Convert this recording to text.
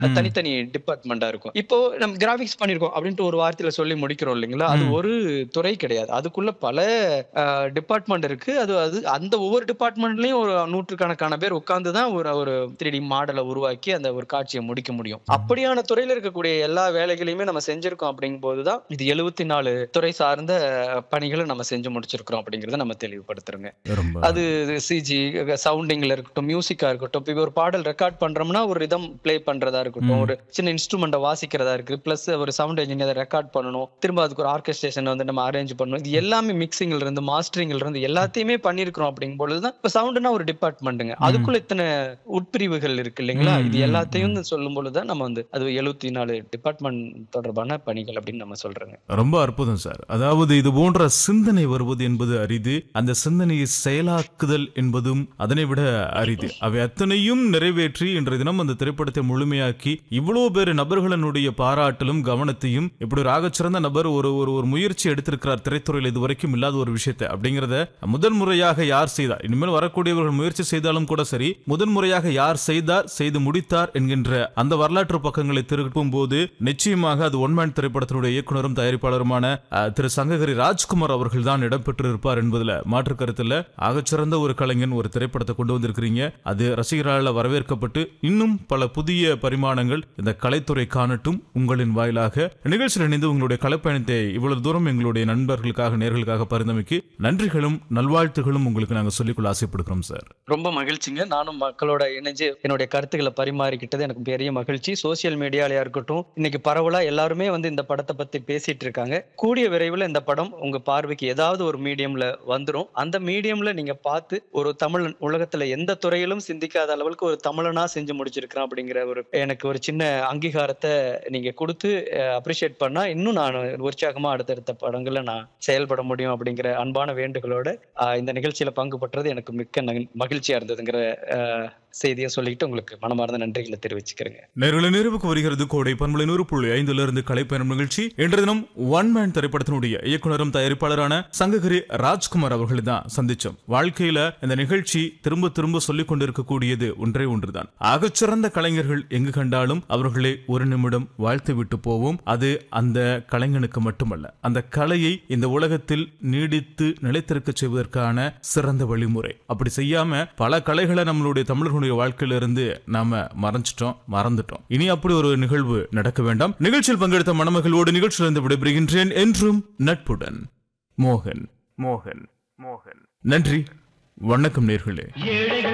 அது தனித்தனி டிபார்ட்மெண்டா இருக்கும் இப்போ நம்ம கிராபிக்ஸ் பண்ணிருக்கோம் அப்படின்ட்டு ஒரு வார்த்தையில சொல்லி முடிக்கிறோம் இல்லைங்களா அது ம். ஒரு துறை கிடையாது அதுக்குள்ள பல டிபார்ட்மெண்ட் இருக்கு அது அது அந்த ஒவ்வொரு டிபார்ட்மெண்ட்லயும் ஒரு நூற்றுக்கணக்கான பேர் உட்கார்ந்து தான் ஒரு ஒரு த்ரீ டி மாடலை உருவாக்கி அந்த ஒரு காட்சியை முடிக்க முடியும் அப்படியான துறையில இருக்கக்கூடிய எல்லா வேலைகளையுமே நம்ம செஞ்சிருக்கோம் அப்படிங்கும் போதுதான் இது எழுபத்தி நாலு துறை சார்ந்த பணிகளை நம்ம செஞ்சு முடிச்சிருக்கிறோம் அப்படிங்கறத நம்ம தெளிவுபடுத்துறோங்க ரொம்ப அது சிஜி சவுண்டிங்ல இருக்கட்டும் மியூசிக்கா இருக்கட்டும் இப்போ ஒரு பாடல் ரெக்கார்ட் பண்றோம்னா ஒரு ரிதம் ப்ளே பண்றதா இருக்கட்டும் ம். ஒரு சின்ன இன்ஸ்ட்ருமெண்ட்டை வாசிக்கிறதா இருக்கு பிளஸ் ஒரு சவுண்ட் இன்ஜினியர் அதை ரெக்கார்ட் பண்ணணும் திரும்ப அதுக்கு ஒரு ஆர்கெஸ்ட்ரேஷன் வந்து நம்ம அரேஞ்ச் பண்ணணும் இது எல்லாமே மிக்சிங்ல இருந்து மாஸ்டரிங்ல இருந்து எல்லாத்தையுமே பண்ணிருக்கிறோம் அப்படிங்கும் பொழுதுதான் இப்போ சவுண்ட்னா ஒரு டிபார்ட்மெண்ட்டுங்க அதுக்குள்ள இத்தனை உட்பிரிவுகள் இருக்கு இல்லைங்களா ம், இது ம், எல்லாத்தையும் சொல்லும் பொழுதுதான் நம்ம வந்து அது எழுபத்தி நாலு டிபார்ட்மெண்ட் தொடர்பான பணிகள் அப்படின்னு நம்ம சொல்றோங்க ரொம்ப அற்புதம் சார் அதாவது இது போன்ற சிந்தனை வருவது என்பது அரிது அந்த சிந்தனையை செயலாக்குதல் என்பதும் அதனை விட அரிது அவை அத்தனையும் நிறைவேற்றி இன்றைய தினம் அந்த திரைப்படத்தை முழுமையாக்கி இவ்வளவு பேர் நபர்களினுடைய பாராட்டலும் கவனத்தையும் இப்படி ஒரு ஆகச்சிறந்த நபர் ஒரு ஒரு ஒரு முயற்சி எடுத்திருக்கிறார் திரைத்துறையில் இதுவரைக்கும் இல்லாத ஒரு விஷயத்தை அப்படிங்கறத முதல் முறையாக யார் செய்தார் இனிமேல் வரக்கூடியவர்கள் முயற்சி செய்தாலும் கூட சரி முதன் முறையாக யார் செய்தார் செய்து முடித்தார் என்கின்ற அந்த வரலாற்று பக்கங்களை திருப்பும் போது நிச்சயமாக அது ஒன்மேன் திரைப்படத்தினுடைய இயக்குனரும் தயாரிப்பாளருமான அஹ், திரு சங்ககிரி ராஜ்குமார் அவர்கள் தான் இடம்பெற்றிருப்பார் என்பதுல மாற்று கருத்துல ஆகச்சிறந்த ஒரு கலைஞன் ஒரு திரைப்படத்தை கொண்டு வந்திருக்கிறீங்க அது ரசிகர்களால் வரவேற்கப்பட்டு இன்னும் பல புதிய பரிமாணங்கள் இந்த கலைத்துறை காணட்டும் உங்களின் வாயிலாக நிகழ்ச்சியில் இணைந்து உங்களுடைய கலைப்பயணத்தை இவ்வளவு தூரம் எங்களுடைய நண்பர்களுக்காக நேர்களுக்காக பரிந்தமைக்கு நன்றிகளும் நல்வாழ்த்துகளும் உங்களுக்கு நாங்கள் சொல்லிக்கொள்ள ஆசைப்படுகிறோம் சார் ரொம்ப மகிழ்ச்சிங்க நானும் மக்களோட இணைஞ்சு என்னுடைய கருத்துக்களை பரிமாறிக்கிட்டது எனக்கு பெரிய மகிழ்ச்சி சோசியல் மீடியாலயா இருக்கட்டும் இன்னைக்கு பரவலா எல்லாருமே வந்து இந்த படத்தை பத்தி பேசிட்டு இருக்காங்க கூடிய விரைவில் இந்த படம் உங்க பார்வைக்கு ஏதாவது ஒரு மீடியம்ல வந்துரும் அந்த மீடியம்ல நீங்க பார்த்து ஒரு தமிழ் உலகத்துல எந்த துறையிலும் சிந்திக்காத அளவுக்கு ஒரு தமிழனா செஞ்சு முடிச்சிருக்கிறேன் அப்படிங்கிற ஒரு எனக்கு ஒரு சின்ன அங்கீகாரத்தை நீங்க கொடுத்து அப்ரிஷியேட் பண்ணா இன்னும் நான் உற்சாகமா அடுத்தடுத்த படங்கள்ல நான் செயல்பட முடியும் அப்படிங்கிற அன்பான வேண்டுகளோட ஆஹ் இந்த நிகழ்ச்சியில பங்கு பெற்றது எனக்கு மிக்க நகி- மகிழ்ச்சியா இருந்ததுங்கிற ஆஹ் செய்தியை சொல்லிக்கிட்டு உங்களுக்கு மனமார்ந்த நன்றிகளை தெரிவிச்சுக்கிறேங்க நேரல நிறைவுக்கு வருகிறது கோடை பண்பலை நூறு புள்ளி ஐந்துல இருந்து கலைப்பயணம் நிகழ்ச்சி இன்றைய தினம் ஒன் மேன் திரைப்படத்தினுடைய இயக்குனரும் தயாரிப்பாளரான சங்ககிரி ராஜ்குமார் அவர்களை தான் சந்திச்சோம் வாழ்க்கையில இந்த நிகழ்ச்சி திரும்ப திரும்ப சொல்லிக் கொண்டிருக்கக்கூடியது ஒன்றே ஒன்றுதான் ஆகச்சிறந்த கலைஞர்கள் எங்கு கண்டாலும் அவர்களை ஒரு நிமிடம் வாழ்த்து விட்டு போவோம் அது அந்த கலைஞனுக்கு மட்டுமல்ல அந்த கலையை இந்த உலகத்தில் நீடித்து நிலைத்திருக்க செய்வதற்கான சிறந்த வழிமுறை அப்படி செய்யாம பல கலைகளை நம்மளுடைய தமிழர்களுடைய வாழ்க்கையில இருந்து நாம மறைஞ்சிட்டோம் மறந்துட்டோம் இனி அப்படி ஒரு நிகழ்வு நடக்க வேண்டாம் நிகழ்ச்சியில் பங்கெடுத்த மணமகளோடு நிகழ்ச்சியிலிருந்து விடைபெறுகின்றேன் என்றும் நட்புடன் மோகன் மோகன் மோகன் நன்றி வணக்கம் நேர்களே